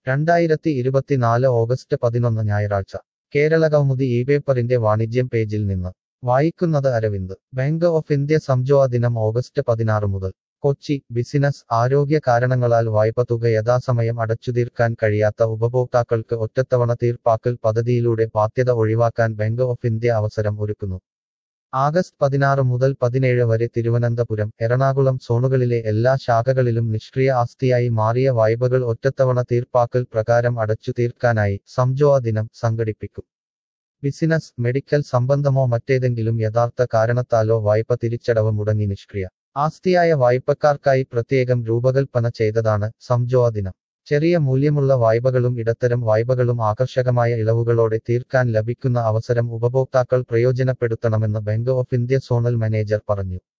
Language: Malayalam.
രണ്ടായിരത്തി ഇരുപത്തിനാല് ഓഗസ്റ്റ് പതിനൊന്ന് ഞായറാഴ്ച കേരളകൗമുദി ഈ പേപ്പറിന്റെ വാണിജ്യം പേജിൽ നിന്ന് വായിക്കുന്നത് അരവിന്ദ് ബാങ്ക് ഓഫ് ഇന്ത്യ സംജോഅ ദിനം ഓഗസ്റ്റ് പതിനാറ് മുതൽ കൊച്ചി ബിസിനസ് ആരോഗ്യ കാരണങ്ങളാൽ വായ്പ തുക യഥാസമയം അടച്ചുതീർക്കാൻ കഴിയാത്ത ഉപഭോക്താക്കൾക്ക് ഒറ്റത്തവണ തീർപ്പാക്കൽ പദ്ധതിയിലൂടെ ബാധ്യത ഒഴിവാക്കാൻ ബാങ്ക് ഓഫ് ഇന്ത്യ അവസരം ഒരുക്കുന്നു ആഗസ്റ്റ് പതിനാറ് മുതൽ പതിനേഴ് വരെ തിരുവനന്തപുരം എറണാകുളം സോണുകളിലെ എല്ലാ ശാഖകളിലും നിഷ്ക്രിയ ആസ്തിയായി മാറിയ വായ്പകൾ ഒറ്റത്തവണ തീർപ്പാക്കൽ പ്രകാരം അടച്ചു തീർക്കാനായി സംജോഅ ദിനം സംഘടിപ്പിക്കും ബിസിനസ് മെഡിക്കൽ സംബന്ധമോ മറ്റേതെങ്കിലും യഥാർത്ഥ കാരണത്താലോ വായ്പ തിരിച്ചടവ് മുടങ്ങി നിഷ്ക്രിയ ആസ്തിയായ വായ്പക്കാർക്കായി പ്രത്യേകം രൂപകൽപ്പന ചെയ്തതാണ് സംജോഅ ദിനം ചെറിയ മൂല്യമുള്ള വായ്പകളും ഇടത്തരം വായ്പകളും ആകർഷകമായ ഇളവുകളോടെ തീർക്കാൻ ലഭിക്കുന്ന അവസരം ഉപഭോക്താക്കൾ പ്രയോജനപ്പെടുത്തണമെന്ന് bank of India zonal manager പറഞ്ഞു